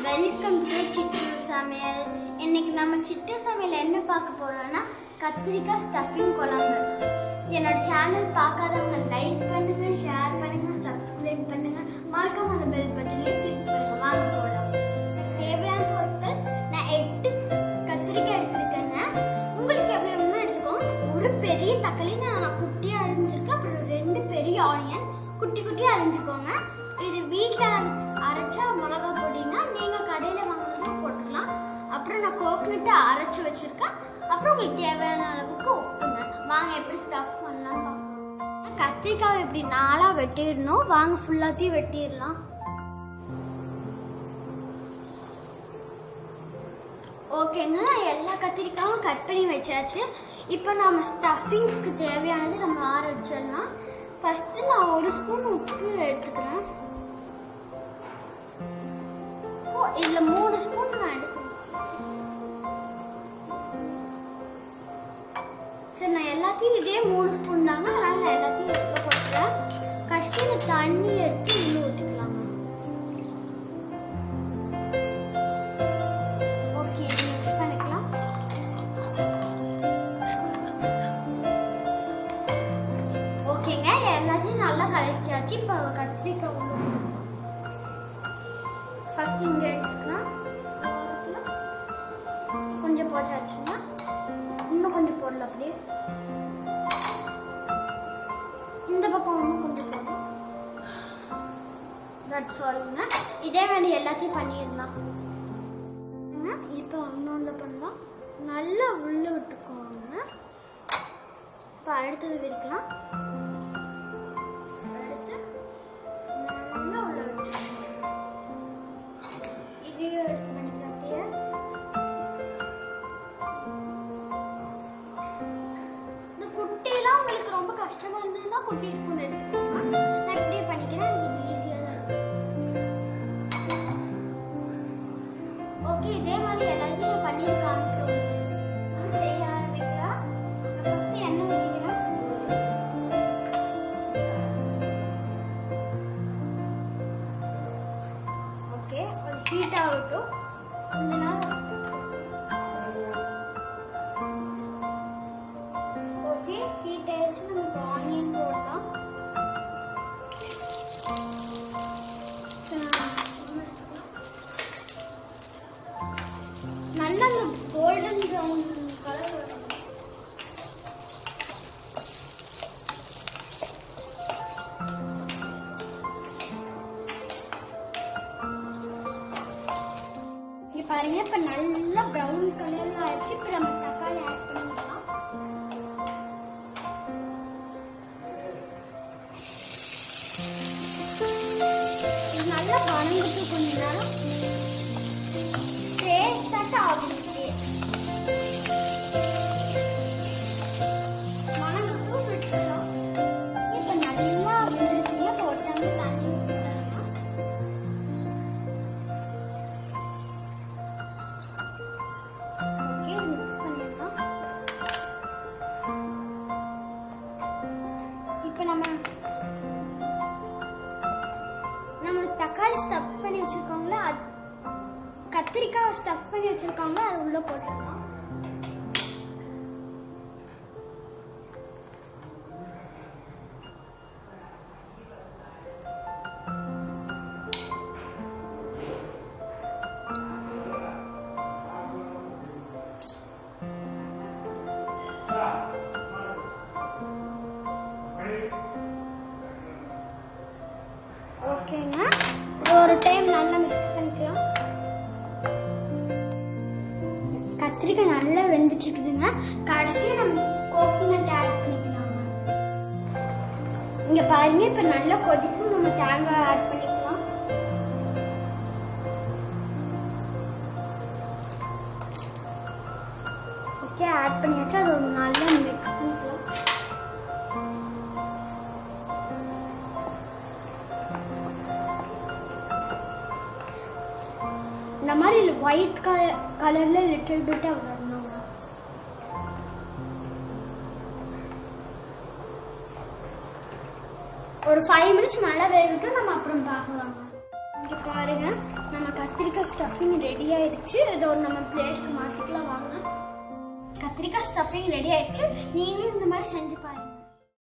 Welcome to சிட்டு சமையல் இன்னைக்கு நம்ம சிட்டு சமையல் என்ன பார்க்க போறோம்னா கத்திரிக்காய் ஸ்டஃபிங் குழம்பு என்னோட சேனல் பார்க்காதவங்க லைக் பண்ணுங்க ஷேர் பண்ணுங்க சப்ஸ்கிரைப் பண்ணுங்க மறக்காம அந்த பெல் பட்டன்லயே கிளிக் பண்ணுங்க வாங்க போகலாம் தேவையான பொருட்கள் நான் எட்டு கத்திரிக்காய் எடுத்திருக்கேங்க உங்களுக்கு எவ்வளோ வேணுமோ எடுத்துக்கோங்க ஒரு பெரிய தக்காளி நான் குட்டியாக அரிஞ்சிருக்கேன் அப்புறம் ரெண்டு பெரிய ஆனியன் குட்டி குட்டியாக அரிஞ்சுக்கோங்க இது வீட்டில் அரைச்சா மிளகா பொடிங்க நீங்கள் கடையில் வாங்கினதும் போட்டுக்கலாம் அப்புறம் நான் கோகனட்டை அரைச்சி வச்சிருக்கேன் அப்புறம் உங்களுக்கு தேவையான அளவுக்கு உப்புங்க வாங்க எப்படி ஸ்டஃப் பண்ணலாம் பார்க்கலாம். கத்திரிக்காய் இப்படி நாளாக வெட்டிடணும் வாங்க ஃபுல்லாத்தையும் வெட்டிடலாம் ஓகேங்க நான் எல்லா கத்திரிக்காயும் கட் பண்ணி வச்சாச்சு இப்போ நம்ம ஸ்டஃபிங்க்கு தேவையானது நம்ம ஆற வச்சிடலாம் ஃபஸ்ட்டு நான் ஒரு ஸ்பூன் உப்பு எடுத்துக்கிறேன் ஓ இதில் மூணு ஸ்பூன் நான் எடுத்துக்கிறேன் சரி நான் எல்லாத்தையும் இதே மூணு ஸ்பூன் தாங்க அதனால நான் எல்லாத்தையும் எடுத்து போட்டுக்கிறேன் கடைசியில் தண்ணி எடுத்து உள்ளே ஊற்றிக்கலாம் ஓகே இது மிக்ஸ் பண்ணிக்கலாம் ஓகேங்க எல்லாத்தையும் நல்லா கலக்கியாச்சு இப்போ கத்திரிக்காய் உள்ள ஃபர்ஸ்ட் இங்கே எடுத்துக்கலாம் ஓரத்துல. கொஞ்சம் போச்சாச்சுன்னா இன்னும் கொஞ்சம் போடல அப்படியே இந்த பக்கம் இன்னும் கொஞ்சம் போடணும் தட்ஸ் ஆல்ங்க இதே மாதிரி எல்லாத்தையும் பண்ணிடலாம் இப்போ இன்னொன்று பண்ணலாம் நல்லா உள்ள விட்டுக்கோங்க இப்போ அடுத்தது விரிக்கலாம் அடுத்து நல்லா உள்ள விட்டுக்கோங்க இதையும் எடுத்து பண்ணிக்கலாம் அப்படியே இந்த குட்டியெல்லாம் உங்களுக்கு ரொம்ப கஷ்டமா இருந்ததுன்னா குட்டி ஸ்பூன் எடுத்துக்கோங்க நான் இப்படியே பண்ணிக்கிறேன் எனக்கு இது ஈஸியாக தான் இருக்கும் ஓகே இதே மாதிரி எல்லாத்தையும் நான் பண்ணி காமிக்கிறோம் செய்ய ஆரம்பிக்கலாம் நான் ஃபர்ஸ்ட் எண்ணெய் ஊற்றிக்கிறேன் ஓகே அது ஹீட் ஆகட்டும் கொஞ்ச நேரம் ஓகே ஹீட் ஆயிடுச்சு நம்ம இப்போ ஆனியன் போடலாம் நல்லா அந்த கோல்டன் ப்ரௌன் கலர் வரணும் இங்க பாருங்க இப்ப நல்லா ப்ரௌன் கலர்ல ஆயிடுச்சு இப்ப நம்ம தக்காளி ஆட் பண்ணிக்கலாம் இது நல்லா வணங்கிட்டு கொஞ்ச நேரம் டேஸ்டாக ஆகும் வணங்கட்டும் விட்டுடலாம் இப்போ நல்லா வெந்துருச்சுங்க போட்டாங்க தண்ணி ஊற்றிடலாம் ஓகே மிக்ஸ் பண்ணிடலாம் இப்போ நம்ம நம்ம தக்காளி ஸ்டஃப் பண்ணி வச்சிருக்கோங்களா அது கத்திரிக்காய் ஸ்டஃப் பண்ணி வச்சிருக்காங்களா அது உள்ள போட்டுடலாம் ஓகேங்க இது ஒரு டைம் நல்லா மிக்ஸ் பண்ணிக்கலாம் கத்திரிக்காய் நல்லா வெந்துட்டு இருக்குதுங்க கடைசியாக நம்ம கோகோனட் ஆட் பண்ணிக்கலாங்க இங்க பாருங்க இப்ப நல்லா கொதிக்கும் நம்ம தேங்காய் ஆட் பண்ணிக்கலாம் ஓகே ஆட் பண்ணியாச்சு அது ஒரு நல்லா மிக்ஸ் பண்ணிக்கலாம் இந்த மாதிரி ஒயிட் கலர் கலர்ல லிட்டில் பிட்டா வரணுங்க ஒரு ஃபைவ் மினிட்ஸ் நல்லா வேகட்டும் நம்ம அப்புறம் பார்க்கலாங்க இங்க பாருங்க நம்ம கத்திரிக்காய் ஸ்டஃபிங் ரெடி ஆயிடுச்சு இதை ஒரு நம்ம பிளேட்டுக்கு மாத்திக்கலாம் வாங்க கத்திரிக்காய் ஸ்டஃபிங் ரெடி ஆயிடுச்சு நீங்களும் இந்த மாதிரி செஞ்சு பாருங்க